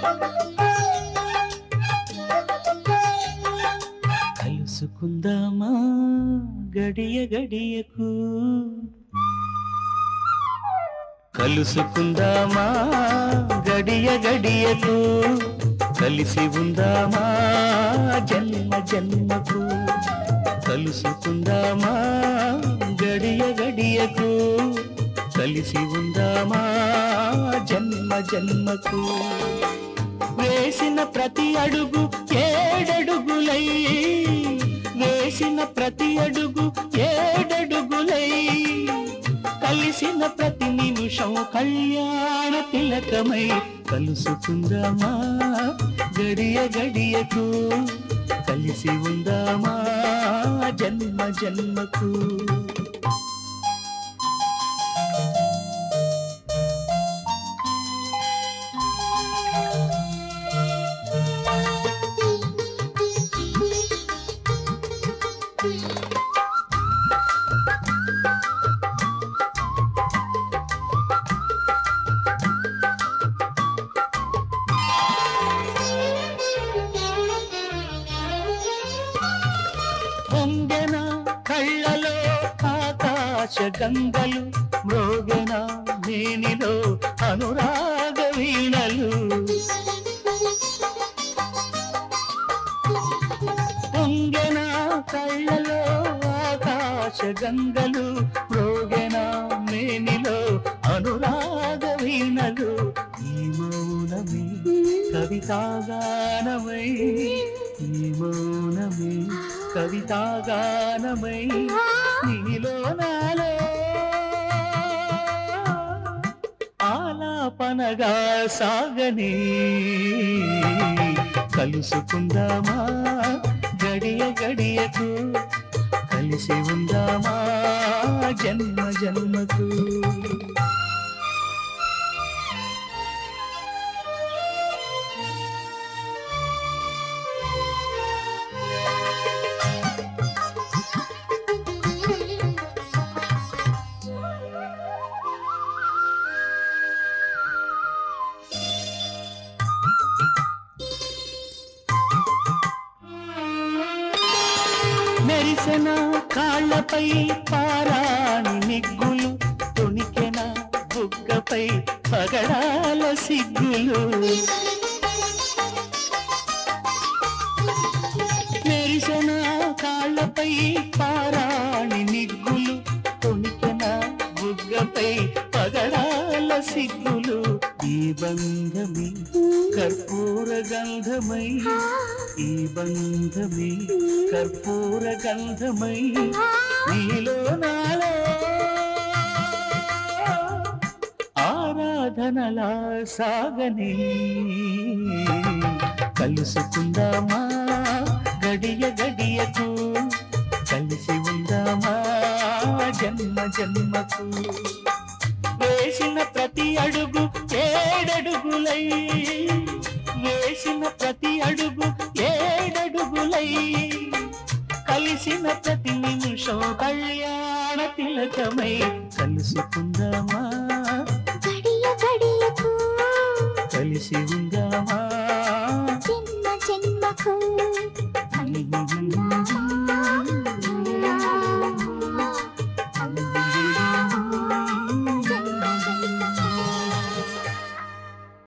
కలుసుకుందామా గడియ గడియకు కలుసుకుందామా గడియ గడియకు కలిసి ఉందామా జన్మ జన్మకు కలుసుకుందామా గడియ గడియకు కలిసి ఉందామా జన్మ జన్మకు వేసిన ప్రతి అడుగు ఏడడుగులై వేసిన ప్రతి అడుగు ఏడడుగులై కలిసిన ప్రతి నిమిషం కళ్యాణ తిలకమై కలుసుకుందామా గడియ గడియకు కలిసి ఉందామా జన్మ జన్మకు పొంగెన కళ్ళలో ఆకాశ గంగలు మ్రోగెన మేనిలో అనురాగ వీణలు పొంగెన కళ్ళలో ఆకాశ గంగలు మ్రోగెన మేనిలో అనురాగ వీణలు ఈ మౌనమే కవితాగానమై ఈ మౌనమే కవితాగానమై నీలో నాలో ఆలాపనగా సాగని కలుసుకుందామా గడియ గడియకు కలిసి ఉందామా జన్మ జన్మకు మెరిసెన కాళ్ళపై పారాణి నిగ్గులు తొణికెన బుగ్గపై పగడాల సిగ్గులు మెరిసెన కాళ్ళపై పారాణి నిగ్గులు తొణికెన బుగ్గపై పగడాల సిగ్గులు ఈ బంధమే కర్పూర గంధమై ఈ బంధమే కర్పూర గంధమై నీలో నాలో ఆరాధనలా సాగని కలుసుకుందామా గడియ గడియకు కలిసి ఉందామా జన్మ జన్మకు వేసిన ప్రతి అడుగు ఏడడుగులై వేసిన ప్రతి అడుగు ఏడడుగులై కలిసిన ప్రతి నిమిషం కళ్యాణ తిలకమై కలుసుకుందామా గడియ గడియకు కలిసి ఉందామా జన్మ జన్మకు